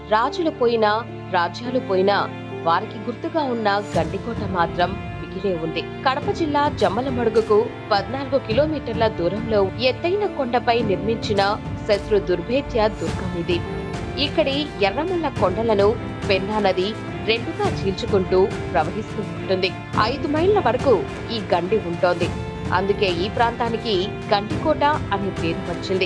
రాజులు పోయినా రాజ్యాలు పోయినా వారికి గుర్తుగా ఉన్న గండికోట మాత్రం మిగిలే ఉంది కడప జిల్లా జమ్మలమడుగుకు పద్నాలుగు కిలోమీటర్ల దూరంలో ఎత్తైన కొండపై నిర్మించిన శత్రు దుర్భేద్య దుర్గం ఇది ఇక్కడి ఎర్రమల్ల కొండలను పెన్నా నది రెండుగా చీల్చుకుంటూ ప్రవహిస్తూ ఉంటుంది ఐదు మైళ్ళ వరకు ఈ గండి ఉంటోంది అందుకే ఈ ప్రాంతానికి గండికోట అనే పేరు వచ్చింది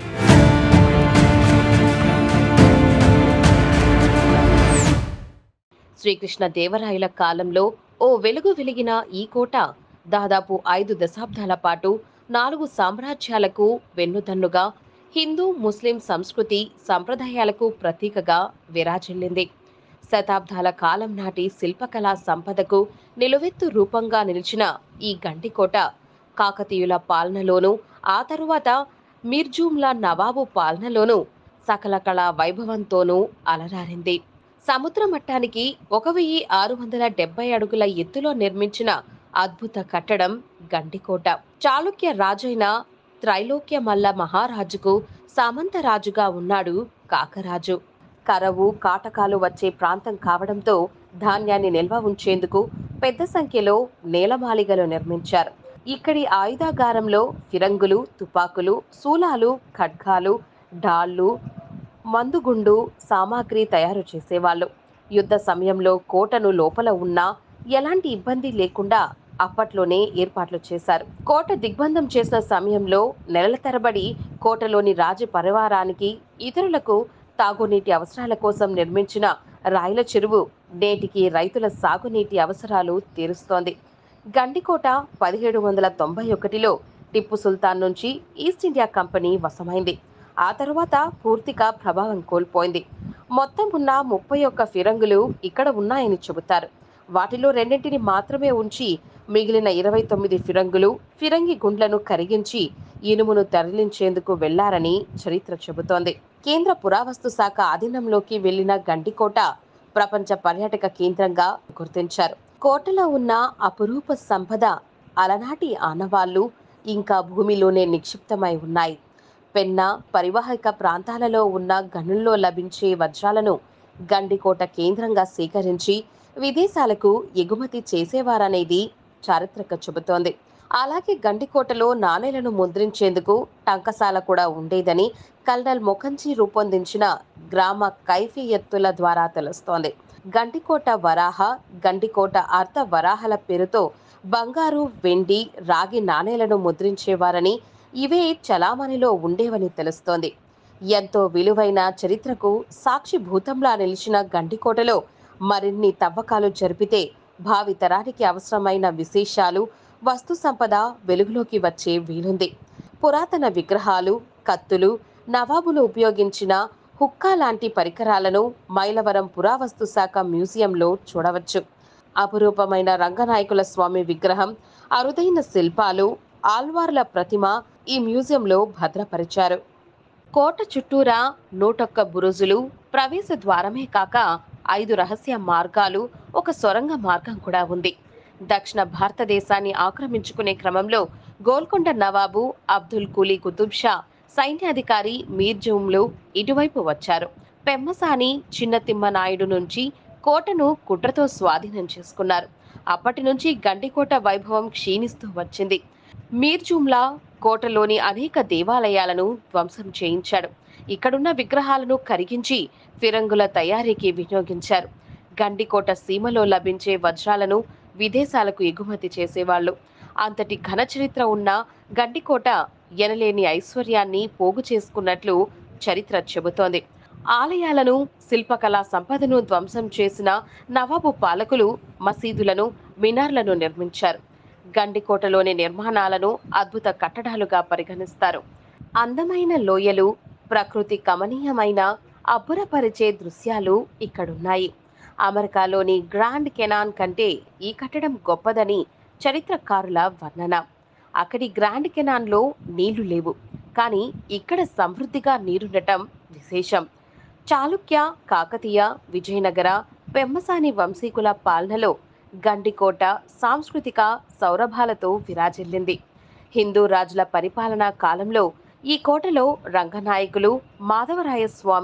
శ్రీకృష్ణ దేవరాయల కాలంలో ఓ వెలుగు వెలిగిన ఈ కోట దాదాపు ఐదు దశాబ్దాల పాటు నాలుగు సామ్రాజ్యాలకు వెన్నుదన్నుగా హిందూ ముస్లిం సంస్కృతి సంప్రదాయాలకు ప్రతీకగా విరాజిల్లింది శతాబ్దాల కాలం నాటి శిల్పకళా సంపదకు నిలువెత్తు రూపంగా నిలిచిన ఈ గండికోట కాకతీయుల పాలనలోనూ ఆ తరువాత మిర్జూమ్ల నవాబు పాలనలోనూ సకల కళా వైభవంతోనూ అలరారింది సముద్ర మట్టానికి ఒక వెయ్యి ఆరు వందల డెబ్బై అడుగుల ఎత్తులో నిర్మించిన అద్భుత కట్టడం గండికోట చాళుక్య రాజైన త్రైలోక్య మల్ల మహారాజుకు సామంతరాజుగా ఉన్నాడు కాకరాజు కరవు కాటకాలు వచ్చే ప్రాంతం కావడంతో ధాన్యాన్ని నిల్వ ఉంచేందుకు పెద్ద సంఖ్యలో నేలమాళిగలు నిర్మించారు ఇక్కడి ఆయుధాగారంలో ఫిరంగులు తుపాకులు శూలాలు ఖడ్గాలు డాళ్లు మందుగుండు సామాగ్రి తయారు చేసేవాళ్ళు యుద్ధ సమయంలో కోటను లోపల ఉన్నా ఎలాంటి ఇబ్బంది లేకుండా అప్పట్లోనే ఏర్పాట్లు చేశారు కోట దిగ్బంధం చేసిన సమయంలో నెలల తరబడి కోటలోని రాజు పరివారానికి ఇతరులకు తాగునీటి అవసరాల కోసం నిర్మించిన రాయల చెరువు నేటికి రైతుల సాగునీటి అవసరాలు తీరుస్తోంది గండికోట పదిహేడు వందల తొంభై ఒకటిలో టిప్పు సుల్తాన్ నుంచి ఈస్ట్ ఇండియా కంపెనీ వశమైంది ఆ తరువాత పూర్తిగా ప్రభావం కోల్పోయింది మొత్తం ఉన్న ముప్పై ఒక్క ఫిరంగులు ఇక్కడ ఉన్నాయని చెబుతారు వాటిలో రెండింటిని మాత్రమే ఉంచి మిగిలిన ఇరవై తొమ్మిది ఫిరంగులు ఫిరంగి గుండ్లను కరిగించి ఇనుమును తరలించేందుకు వెళ్లారని చరిత్ర చెబుతోంది కేంద్ర పురావస్తు శాఖ ఆధీనంలోకి వెళ్లిన గండికోట ప్రపంచ పర్యాటక కేంద్రంగా గుర్తించారు కోటలో ఉన్న అపురూప సంపద అలనాటి ఆనవాళ్లు ఇంకా భూమిలోనే నిక్షిప్తమై ఉన్నాయి పెన్నా పరివాహక ప్రాంతాలలో ఉన్న గనుల్లో లభించే వజ్రాలను గండికోట కేంద్రంగా సేకరించి విదేశాలకు ఎగుమతి చేసేవారనేది చారిత్రక చెబుతోంది అలాగే గండికోటలో నాణేలను ముద్రించేందుకు టంకసాల కూడా ఉండేదని కల్నల్ మొఖంజీ రూపొందించిన గ్రామ కైఫియత్తుల ద్వారా తెలుస్తోంది గండికోట వరాహ గండికోట అర్ధ వరాహల పేరుతో బంగారు వెండి రాగి నాణేలను ముద్రించేవారని ఇవే చలామణిలో ఉండేవని తెలుస్తోంది ఎంతో విలువైన చరిత్రకు సాక్షిభూతంలా నిలిచిన గండికోటలో మరిన్ని తవ్వకాలు జరిపితే భావి తరానికి అవసరమైన విశేషాలు వస్తు సంపద వెలుగులోకి వచ్చే వీలుంది పురాతన విగ్రహాలు కత్తులు నవాబులు ఉపయోగించిన హుక్కా లాంటి పరికరాలను మైలవరం పురావస్తు శాఖ మ్యూజియంలో చూడవచ్చు అపురూపమైన రంగనాయకుల స్వామి విగ్రహం అరుదైన శిల్పాలు ఆల్వార్ల ప్రతిమ ఈ మ్యూజియంలో భద్రపరిచారు కోట చుట్టూరా నూటొక్క బురుజులు ప్రవేశ ద్వారమే కాక ఐదు రహస్య మార్గాలు ఒక సొరంగ మార్గం కూడా ఉంది దక్షిణ భారతదేశాన్ని ఆక్రమించుకునే క్రమంలో గోల్కొండ నవాబు అబ్దుల్ కులీ కుతుబ్ షా సైన్యాధికారి మీర్ జూమ్లు ఇటువైపు వచ్చారు పెమ్మసాని చిన్న తిమ్మనాయుడు నుంచి కోటను కుట్రతో స్వాధీనం చేసుకున్నారు అప్పటి నుంచి గండికోట వైభవం క్షీణిస్తూ వచ్చింది మీర్ జూమ్లా కోటలోని అనేక దేవాలయాలను ధ్వంసం చేయించాడు ఇక్కడున్న విగ్రహాలను కరిగించి ఫిరంగుల తయారీకి వినియోగించారు గండికోట సీమలో లభించే వజ్రాలను విదేశాలకు ఎగుమతి చేసేవాళ్ళు అంతటి ఘన చరిత్ర ఉన్న గండికోట ఎనలేని ఐశ్వర్యాన్ని పోగు చేసుకున్నట్లు చరిత్ర చెబుతోంది ఆలయాలను శిల్పకళా సంపదను ధ్వంసం చేసిన నవాబు పాలకులు మసీదులను మినార్లను నిర్మించారు గండికోటలోని నిర్మాణాలను అద్భుత కట్టడాలుగా పరిగణిస్తారు అందమైన లోయలు ప్రకృతి కమనీయమైన అబ్బురపరిచే దృశ్యాలు ఇక్కడున్నాయి అమెరికాలోని గ్రాండ్ కెనాన్ కంటే ఈ కట్టడం గొప్పదని చరిత్రకారుల వర్ణన అక్కడి గ్రాండ్ కెనాన్లో నీళ్లు లేవు కానీ ఇక్కడ సమృద్ధిగా నీరుండటం విశేషం చాళుక్య కాకతీయ విజయనగర పెమ్మసాని వంశీకుల పాలనలో గండికోట సాంస్కృతిక సౌరభాలతో విరాజిల్లింది హిందూ రాజుల పరిపాలనా కాలంలో ఈ కోటలో రంగనాయకులు మాధవరాయ స్వామి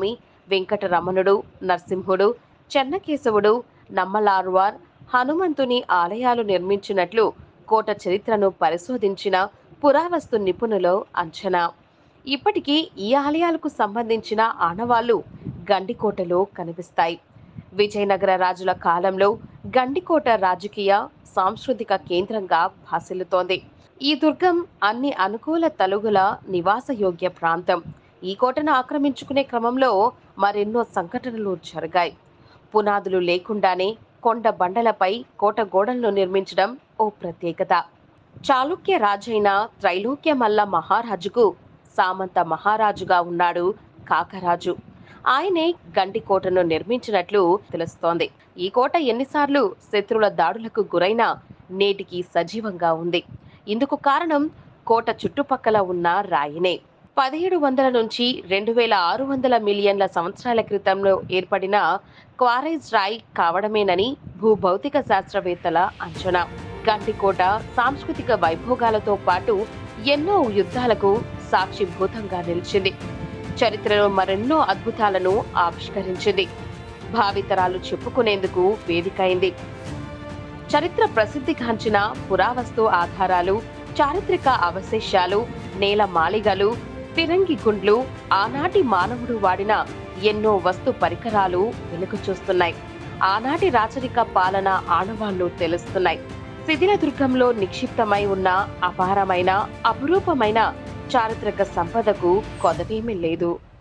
వెంకటరమణుడు నరసింహుడు చెన్నకేశవుడు నమ్మలార్వార్ హనుమంతుని ఆలయాలు నిర్మించినట్లు కోట చరిత్రను పరిశోధించిన పురావస్తు నిపుణులు అంచనా ఇప్పటికీ ఈ ఆలయాలకు సంబంధించిన ఆనవాళ్లు గండికోటలో కనిపిస్తాయి విజయనగర రాజుల కాలంలో గండికోట రాజకీయ సాంస్కృతిక కేంద్రంగా భాసిల్లుతోంది ఈ దుర్గం అన్ని అనుకూల తలుగుల నివాసయోగ్య ప్రాంతం ఈ కోటను ఆక్రమించుకునే క్రమంలో మరెన్నో సంఘటనలు జరిగాయి పునాదులు లేకుండానే కొండ బండలపై కోట గోడలను నిర్మించడం ఓ ప్రత్యేకత చాళుక్య రాజైన త్రైలోక్యమల్ల మహారాజుకు సామంత మహారాజుగా ఉన్నాడు కాకరాజు ఆయనే గండికోటను నిర్మించినట్లు తెలుస్తోంది ఈ కోట ఎన్నిసార్లు శత్రువుల దాడులకు గురైనా నేటికి సజీవంగా ఉంది ఇందుకు కారణం కోట చుట్టుపక్కల ఉన్న రాయినే పదిహేడు వందల నుంచి రెండు వేల ఆరు వందల మిలియన్ల సంవత్సరాల క్రితంలో ఏర్పడిన క్వారైజ్ రాయి కావడమేనని భూభౌతిక శాస్త్రవేత్తల అంచనా గంటికోట సాంస్కృతిక వైభోగాలతో పాటు ఎన్నో యుద్ధాలకు సాక్షిభూతంగా నిలిచింది చరిత్రలో మరెన్నో అద్భుతాలను ఆవిష్కరించింది భావితరాలు చెప్పుకునేందుకు వేదికైంది చరిత్ర ప్రసిద్ధిగాంచిన పురావస్తు ఆధారాలు చారిత్రక అవశేషాలు నేల మాలిగలు ఫిరంగి గుండ్లు ఆనాటి మానవుడు వాడిన ఎన్నో వస్తు పరికరాలు వెలుగు చూస్తున్నాయి ఆనాటి రాచరిక పాలన ఆనవాళ్లు తెలుస్తున్నాయి శిథిల దుర్గంలో నిక్షిప్తమై ఉన్న అపారమైన అపురూపమైన చారిత్రక సంపదకు కొదవేమీ లేదు